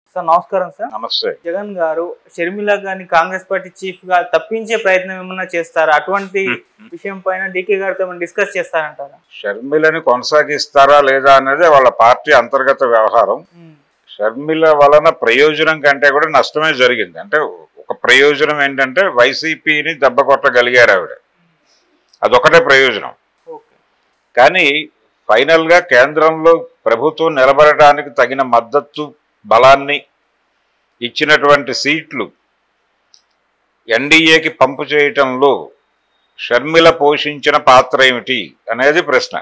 Sir నమస్కారం sir నమస్తే జగన్ గారు షర్మిల గారిని కాంగ్రెస్ పార్టీ చీఫ్ గా తప్పించే ప్రయత్నం ఏమన్నా చేస్తారా అటువంటి విషయం పైన డీకే గారితో ఏమైనా డిస్కస్ చేస్తారంటారా షర్మిలని కొనసాగిస్తారా లేదా అనేది వాళ్ళ పార్టీ అంతర్గత వ్యవహారం ఉమ్, షర్మిల వలన ప్రయోజనం కంటే కూడా నష్టమే జరిగింది అంటే ఒక ప్రయోజనం ఏంటంటే వైసీపీని దెబ్బ కొట్టగలిగారు ఆవిడ అదొకటే ప్రయోజనం ఓకే కానీ ఫైనల్గా కేంద్రంలో ప్రభుత్వం నిలబడడానికి తగిన మద్దతు బలాన్ని ఇచ్చినటువంటి సీట్లు ఎన్డీఏకి పంపు చేయటంలో షర్మిల పోషించిన పాత్ర ఏమిటి అనేది ప్రశ్న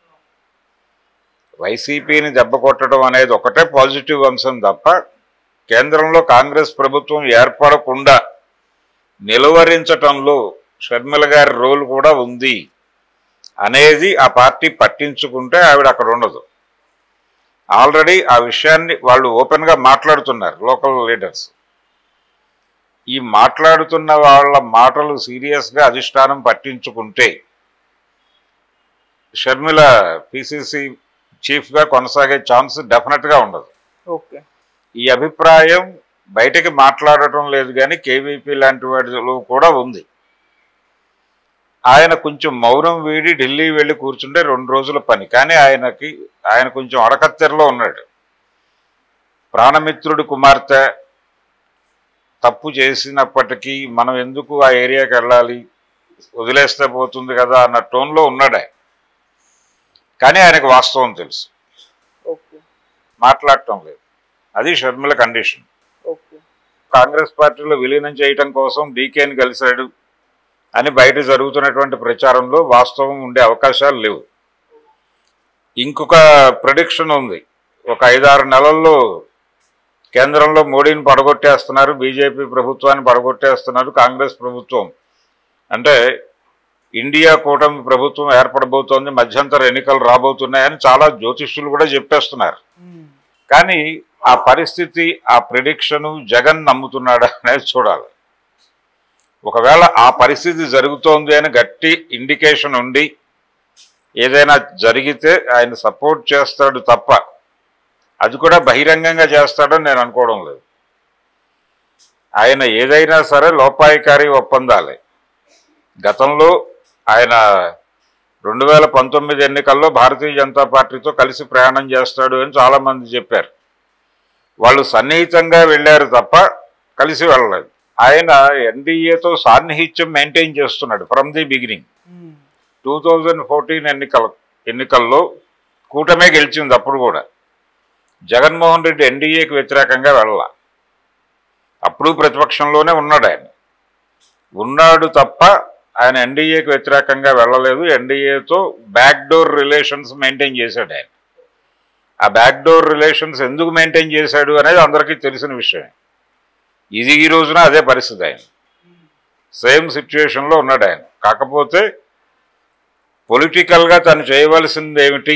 వైసీపీని దెబ్బ కొట్టడం అనేది ఒకటే పాజిటివ్ అంశం తప్ప కేంద్రంలో కాంగ్రెస్ ప్రభుత్వం ఏర్పడకుండా నిలువరించటంలో షర్మిల గారి రోల్ కూడా ఉంది అనేది ఆ పార్టీ పట్టించుకుంటే ఆవిడ అక్కడ ఉండదు ఆల్రెడీ ఆ విషయాన్ని వాళ్ళు ఓపెన్గా మాట్లాడుతున్నారు లోకల్ లీడర్స్ ఈ మాట్లాడుతున్న వాళ్ళ మాటలు సీరియస్గా అధిష్టానం పట్టించుకుంటే షర్మిల పిసిసి చీఫ్గా కొనసాగే ఛాన్స్ డెఫినెట్గా ఉండదు ఓకే ఈ అభిప్రాయం బయటకి మాట్లాడటం లేదు కానీ కేవీపీ లాంటి వాటిలో కూడా ఉంది ఆయన కొంచెం మౌనం వీడి ఢిల్లీ వెళ్ళి కూర్చుంటే రెండు రోజుల పని కానీ ఆయనకి ఆయన కొంచెం అడకత్తెరలో ఉన్నాడు ప్రాణమిత్రుడి కుమార్తె తప్పు చేసినప్పటికీ మనం ఎందుకు ఆ ఏరియాకి వెళ్ళాలి వదిలేస్తే పోతుంది కదా అన్న టోన్లో ఉన్నాడు ఆయన కానీ ఆయనకు వాస్తవం తెలుసు ఓకే మాట్లాడటం లేదు అది షర్మిల కండిషన్ ఓకే కాంగ్రెస్ పార్టీలో విలీనం చేయటం కోసం డీకేని కలిశాడు అని బయట జరుగుతున్నటువంటి ప్రచారంలో వాస్తవం ఉండే అవకాశాలు లేవు ఇంకొక ప్రొడిక్షన్ ఉంది ఒక ఐదారు నెలల్లో కేంద్రంలో మోడీని పడగొట్టేస్తున్నారు బీజేపీ ప్రభుత్వాన్ని పడగొట్టేస్తున్నారు కాంగ్రెస్ ప్రభుత్వం అంటే ఇండియా కూటమి ప్రభుత్వం ఏర్పడబోతోంది మధ్యంతర ఎన్నికలు రాబోతున్నాయని చాలా జ్యోతిష్యులు కూడా చెప్పేస్తున్నారు ఉమ్, కానీ ఆ పరిస్థితి ఆ ప్రిడిక్షను జగన్ నమ్ముతున్నాడా అనేది చూడాలి ఒకవేళ ఆ పరిస్థితి జరుగుతోంది అని గట్టి ఇండికేషన్ ఉండి ఏదైనా జరిగితే ఆయన సపోర్ట్ చేస్తాడు తప్ప అది కూడా బహిరంగంగా చేస్తాడని నేను అనుకోవడం లేదు ఆయన ఏదైనా సరే లోపాయికారి ఒప్పందాలే గతంలో ఆయన రెండు వేల పంతొమ్మిది ఎన్నికల్లో భారతీయ జనతా పార్టీతో కలిసి ప్రయాణం చేస్తాడు అని చాలామంది చెప్పారు వాళ్ళు సన్నిహితంగా వెళ్ళారు తప్ప కలిసి వెళ్ళలేదు ఆయన ఎన్డీఏతో సాన్నిహిత్యం మెయింటైన్ చేస్తున్నాడు from the beginning um, two thousand fourteen ఎన్నికల ఎన్నికల్లో కూటమే గెలిచింది అప్పుడు కూడా జగన్మోహన్ రెడ్డి ఎన్డీఏకి వ్యతిరేకంగా వెళ్ళాల అప్పుడు ప్రతిపక్షంలోనే ఉన్నాడు ఆయన ఉన్నాడు తప్ప ఆయన ఎన్డీఏకి వ్యతిరేకంగా వెళ్ళలేదు ఎన్డీఏతో బ్యాక్ డోర్ రిలేషన్స్ మెయింటైన్ చేశాడు ఆయన ఆ బ్యాక్ డోర్ రిలేషన్స్ ఎందుకు మెయింటైన్ చేశాడు అనేది అందరికీ తెలిసిన విషయమే ఇది ఈ రోజున అదే పరిస్థితి ఆయన సేమ్ సిచ్యువేషన్లో ఉన్నాడు ఆయన కాకపోతే పొలిటికల్గా తను చేయవలసింది ఏమిటి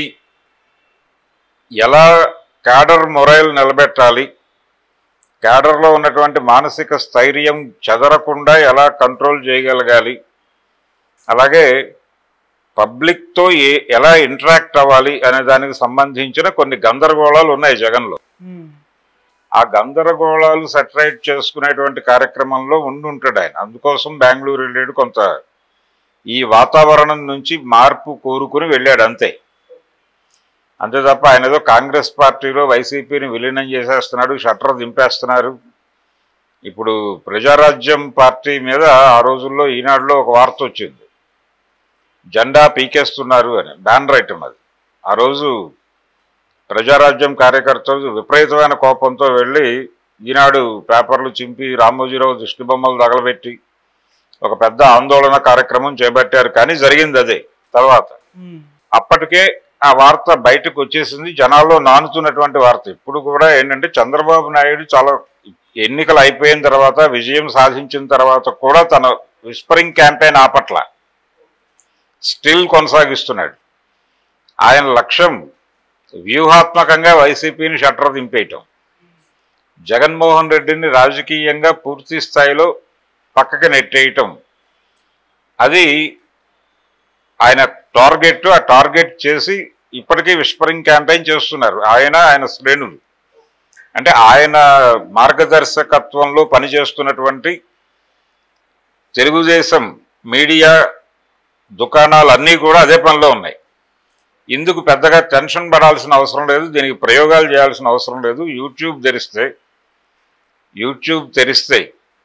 ఎలా క్యాడర్ మొరైల్ నిలబెట్టాలి క్యాడర్లో ఉన్నటువంటి మానసిక స్థైర్యం చెదరకుండా ఎలా కంట్రోల్ చేయగలగాలి అలాగే పబ్లిక్తో ఏ ఎలా ఇంటరాక్ట్ అవ్వాలి అనే దానికి సంబంధించిన కొన్ని గందరగోళాలు ఉన్నాయి జగన్లో ఉమ్, ఆ గందరగోళాలు సెటరైట్ చేసుకునేటువంటి కార్యక్రమంలో ఉండి ఉంటాడు ఆయన అందుకోసం బెంగళూరు వెళ్ళాడు కొంత ఈ వాతావరణం నుంచి మార్పు కోరుకుని వెళ్ళాడు అంతే అంతే తప్ప ఆయన ఏదో కాంగ్రెస్ పార్టీలో వైసీపీని విలీనం చేసేస్తున్నాడు షట్టర్ దింపేస్తున్నారు ఇప్పుడు ప్రజారాజ్యం పార్టీ మీద ఆ రోజుల్లో ఈనాడులో ఒక వార్త వచ్చింది జెండా పీకేస్తున్నారు అని బ్యాన్ రైటం అది ఆ రోజు ప్రజారాజ్యం కార్యకర్తలు విపరీతమైన కోపంతో వెళ్ళి ఈనాడు పేపర్లు చింపి రామోజీరావు దిష్టి బొమ్మలు తగలబెట్టి ఒక పెద్ద ఆందోళన కార్యక్రమం చేపట్టారు కానీ జరిగింది అదే తర్వాత ఉమ్, అప్పటికే ఆ వార్త బయటకు వచ్చేసింది జనాల్లో నానుతున్నటువంటి వార్త ఇప్పుడు కూడా ఏంటంటే చంద్రబాబు నాయుడు చాలా ఎన్నికలు అయిపోయిన తర్వాత విజయం సాధించిన తర్వాత కూడా తన విస్పరింగ్ క్యాంపెయిన్ ఆపట్ల స్టిల్ కొనసాగిస్తున్నాడు ఆయన లక్ష్యం వ్యూహాత్మకంగా వైసీపీని షట్టర్ దింపేయటం జగన్మోహన్ రెడ్డిని రాజకీయంగా పూర్తి స్థాయిలో పక్కకి నెట్టేయటం అది ఆయన టార్గెట్ ఆ టార్గెట్ చేసి ఇప్పటికీ విస్పరింగ్ క్యాంపెయిన్ చేస్తున్నారు ఆయన ఆయన శ్రేణులు అంటే ఆయన మార్గదర్శకత్వంలో పనిచేస్తున్నటువంటి తెలుగుదేశం మీడియా దుకాణాలు అన్నీ కూడా అదే పనిలో ఉన్నాయి ఇందుకు పెద్దగా టెన్షన్ పడాల్సిన అవసరం లేదు దీనికి ప్రయోగాలు చేయాల్సిన అవసరం లేదు యూట్యూబ్ తెరిస్తే యూట్యూబ్ తెరిస్తే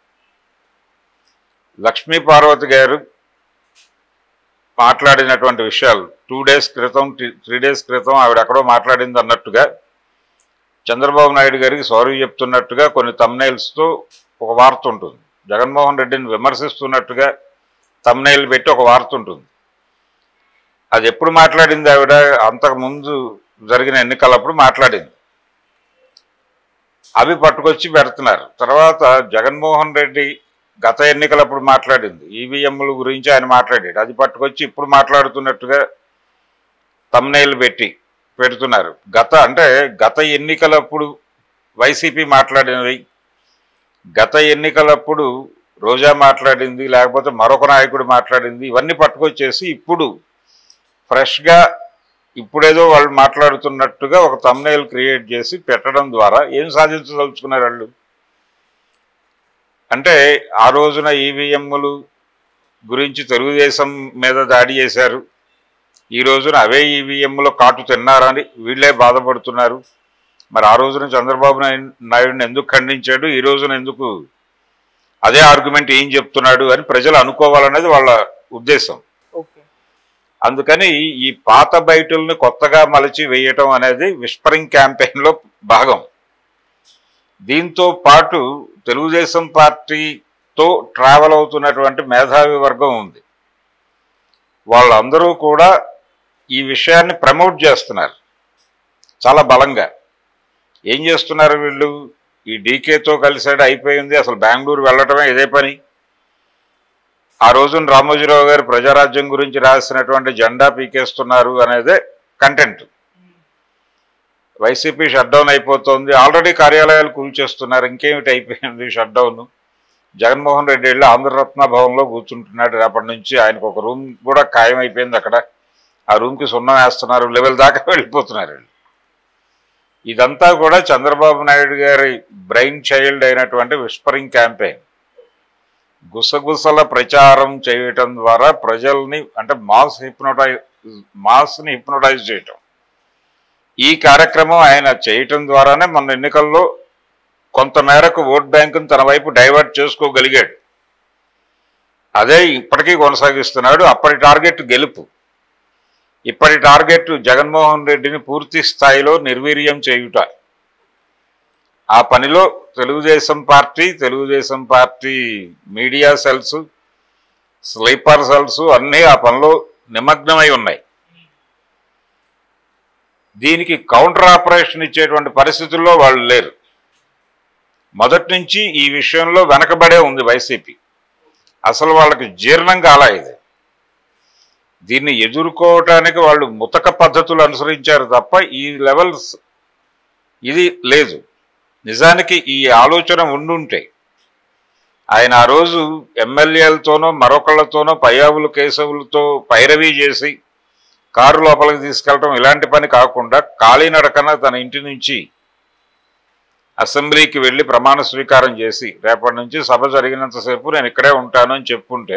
లక్ష్మీ పార్వతి గారు మాట్లాడినటువంటి విషయాలు టూ డేస్ క్రితం త్రీ డేస్ క్రితం ఆవిడ ఎక్కడో మాట్లాడింది అన్నట్టుగా చంద్రబాబు నాయుడు గారికి సారీ చెప్తున్నట్టుగా కొన్ని తమ్నైల్స్తో ఒక వార్త ఉంటుంది జగన్మోహన్ రెడ్డిని విమర్శిస్తున్నట్టుగా తమ్నైల్ పెట్టి ఒక వార్త ఉంటుంది అది ఎప్పుడు మాట్లాడింది ఆవిడ అంతకు ముందు జరిగిన ఎన్నికలప్పుడు మాట్లాడింది అవి పట్టుకొచ్చి పెడుతున్నారు తర్వాత జగన్మోహన్ రెడ్డి గత ఎన్నికలప్పుడు మాట్లాడింది ఈవీఎంల గురించి ఆయన మాట్లాడాడు అది పట్టుకొచ్చి ఇప్పుడు మాట్లాడుతున్నట్టుగా తమ్నైల్ పెట్టి పెడుతున్నారు గత అంటే గత ఎన్నికలప్పుడు వైసీపీ మాట్లాడినవి గత ఎన్నికలప్పుడు రోజా మాట్లాడింది లేకపోతే మరొక నాయకుడు మాట్లాడింది ఇవన్నీ పట్టుకొచ్చేసి ఇప్పుడు ఫ్రెష్గా ఇప్పుడేదో వాళ్ళు మాట్లాడుతున్నట్టుగా ఒక తమ్నైల్ క్రియేట్ చేసి పెట్టడం ద్వారా ఏం సాధించదలుచుకున్నారు వాళ్ళు అంటే ఆ రోజున ఈవీఎంలు గురించి తెలుగుదేశం మీద దాడి చేశారు ఈ రోజున అవే ఈవీఎంలో కాటు తిన్నారని వీళ్ళే బాధపడుతున్నారు మరి ఆ రోజున చంద్రబాబు నాయుడు నాయుడిని ఎందుకు ఖండించాడు ఈ రోజున ఎందుకు అదే ఆర్గ్యుమెంట్ ఏం చెప్తున్నాడు అని ప్రజలు అనుకోవాలనేది వాళ్ళ ఉద్దేశం ఓకే అందుకని ఈ పాత బయటల్ని కొత్తగా మలచి వేయటం అనేది విస్పరింగ్ క్యాంపెయిన్లో భాగం దీంతో పాటు తెలుగుదేశం పార్టీతో ట్రావెల్ అవుతున్నటువంటి మేధావి వర్గం ఉంది వాళ్ళందరూ కూడా ఈ విషయాన్ని ప్రమోట్ చేస్తున్నారు చాలా బలంగా ఏం చేస్తున్నారు వీళ్ళు ఈ డీకేతో కలిసాడు అయిపోయింది అసలు బెంగళూరు వెళ్ళటమే ఇదే పని ఆ రోజున రామోజీరావు గారు ప్రజారాజ్యం గురించి రాసినటువంటి జెండా పీకేస్తున్నారు అనేదే కంటెంట్ వైసీపీ షట్ డౌన్ అయిపోతుంది ఆల్రెడీ కార్యాలయాలు కూల్చేస్తున్నారు ఇంకేమిటి అయిపోయింది షట్ డౌన్ జగన్మోహన్ రెడ్డి వెళ్ళి ఆంధ్రరత్న భవన్లో కూర్చుంటున్నాడు రేపటి నుంచి ఆయనకు ఒక రూమ్ కూడా ఖాయం అయిపోయింది అక్కడ ఆ రూమ్కి సున్నం వేస్తున్నారు లెవెల్ దాకా వెళ్ళిపోతున్నారు వీళ్ళు. ఇదంతా కూడా చంద్రబాబు నాయుడు గారి బ్రెయిన్ చైల్డ్ అయినటువంటి విస్పరింగ్ క్యాంపెయిన్ గుసగుసల ప్రచారం చేయటం ద్వారా ప్రజల్ని అంటే మాస్ హిప్నోటైజ్ మాస్ని హిప్నోటైజ్ చేయటం ఈ కార్యక్రమం ఆయన చేయటం ద్వారానే మన ఎన్నికల్లో కొంతమేరకు ఓట్ బ్యాంకును తన వైపు డైవర్ట్ చేసుకోగలిగాడు అదే ఇప్పటికీ కొనసాగిస్తున్నాడు అప్పటి టార్గెట్ గెలుపు ఇప్పటి టార్గెట్ జగన్మోహన్ రెడ్డిని పూర్తి స్థాయిలో నిర్వీర్యం చేయుట ఆ పనిలో Telugu Desam party Telugu Desam party media cells sleeper cells అన్నీ ఆ పనిలో నిమగ్నమై ఉన్నాయి దీనికి కౌంటర్ ఆపరేషన్ ఇచ్చేటువంటి పరిస్థితుల్లో వాళ్ళు లేరు మొదటి నుంచి ఈ విషయంలో వెనకబడే ఉంది వైసీపీ అసలు వాళ్ళకి జీర్ణం కాలా ఇది దీన్ని ఎదుర్కోవటానికి వాళ్ళు ముతక పద్ధతులు అనుసరించారు తప్ప ఈ లెవెల్స్ ఇది లేదు నిజానికి ఈ ఆలోచన ఉండుంటే ఆయన ఆ రోజు ఎమ్మెల్యేలతోనో మరొకళ్ళతోనో పయ్యావులు కేశవులతో పైరవీ చేసి కారు లోపలికి తీసుకెళ్ళటం ఇలాంటి పని కాకుండా కాలినడకన తన ఇంటి నుంచి అసెంబ్లీకి వెళ్ళి ప్రమాణ స్వీకారం చేసి రేపటి నుంచి సభ జరిగినంతసేపు నేను ఇక్కడే ఉంటాను అని చెప్పుంటే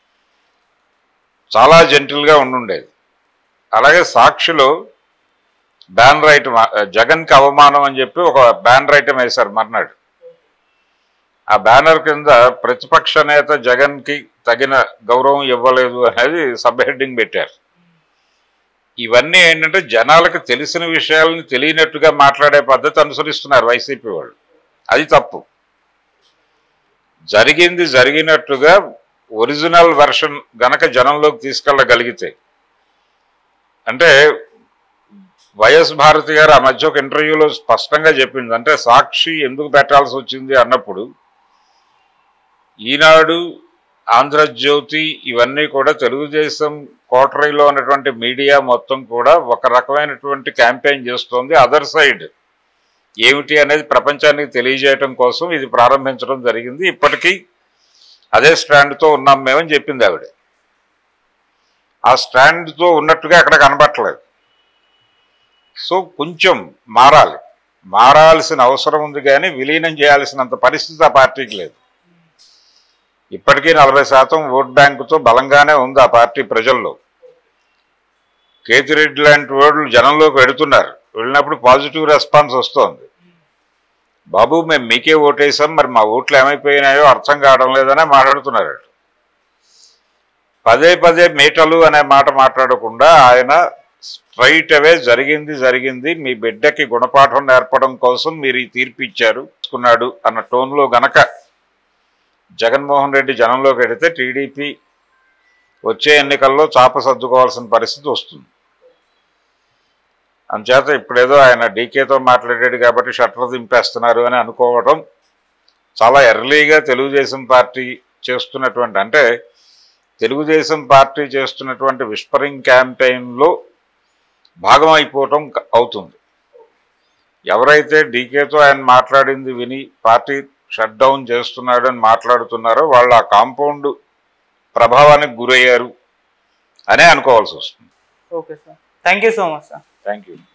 చాలా జెంటిల్గా ఉండుండేది అలాగే సాక్షిలో బ్యానర్ ఐటమ్ జగన్కి అవమానం అని చెప్పి ఒక బ్యానర్ ఐటమ్ వేశారు మర్నాడు ఆ బ్యానర్ కింద ప్రతిపక్ష నేత జగన్కి తగిన గౌరవం ఇవ్వలేదు అనేది సబ్ హెడ్డింగ్ పెట్టారు ఇవన్నీ ఏంటంటే జనాలకు తెలిసిన విషయాలను తెలియనట్టుగా మాట్లాడే పద్ధతి అనుసరిస్తున్నారు వైసీపీ వాళ్ళు అది తప్పు జరిగింది జరిగినట్టుగా ఒరిజినల్ వెర్షన్ గనక జనంలోకి తీసుకెళ్ళగలిగితే అంటే వైఎస్ భారతి గారు ఆ మధ్య ఒక ఇంటర్వ్యూలో స్పష్టంగా చెప్పింది అంటే సాక్షి ఎందుకు పెట్టాల్సి వచ్చింది అన్నప్పుడు ఈనాడు ఆంధ్రజ్యోతి ఇవన్నీ కూడా తెలుగుదేశం కోటరీలో ఉన్నటువంటి మీడియా మొత్తం కూడా ఒక రకమైనటువంటి క్యాంపెయిన్ చేస్తోంది అదర్ సైడ్ ఏమిటి అనేది ప్రపంచానికి తెలియజేయటం కోసం ఇది ప్రారంభించడం జరిగింది ఇప్పటికీ అదే స్టాండ్తో ఉన్నాం మేమని చెప్పింది ఆవిడ ఆ స్టాండ్తో ఉన్నట్టుగా అక్కడ కనబట్టలేదు సో కొంచెం మారాలి మారాల్సిన అవసరం ఉంది కానీ విలీనం చేయాల్సినంత పరిస్థితి ఆ పార్టీకి లేదు ఇప్పటికీ నలభై శాతం ఓట్ బ్యాంకుతో బలంగానే ఉంది ఆ పార్టీ ప్రజల్లో కేతిరెడ్డి లాంటి వాళ్ళు జనంలోకి వెడుతున్నారు వెళ్ళినప్పుడు పాజిటివ్ రెస్పాన్స్ వస్తోంది బాబు మేము మీకే ఓటేసాం మరి మా ఓట్లు ఏమైపోయినాయో అర్థం కావడం లేదనే మాట్లాడుతున్నారు పదే పదే మీటలు అనే మాట మాట్లాడకుండా ఆయన స్ట్రైట్ అవే జరిగింది జరిగింది మీ బిడ్డకి గుణపాఠం నేర్పడం కోసం మీరు ఈ తీర్పు ఇచ్చారు తీసుకున్నాడు అన్న టోన్లో గనక జగన్మోహన్ రెడ్డి జనంలోకి వెడితే టీడీపీ వచ్చే ఎన్నికల్లో చాప సర్దుకోవాల్సిన పరిస్థితి వస్తుంది అంచేత ఇప్పుడేదో ఆయన డీకేతో మాట్లాడాడు కాబట్టి షట్టర్ దింపేస్తున్నారు అని అనుకోవడం చాలా ఎర్లీగా తెలుగుదేశం పార్టీ చేస్తున్నటువంటి అంటే తెలుగుదేశం పార్టీ చేస్తున్నటువంటి విస్పరింగ్ క్యాంపెయిన్లో భాగం అయిపోవటం క- అవుతుంది ఎవరైతే డీకేతో ఆయన మాట్లాడింది విని పార్టీ షట్ డౌన్ చేస్తున్నాడు అని మాట్లాడుతున్నారో వాళ్ళు ఆ కాంపౌండ్ ప్రభావానికి గురయ్యారు అనే అనుకోవాల్సి వస్తుంది okay sir thank you so much sir thank you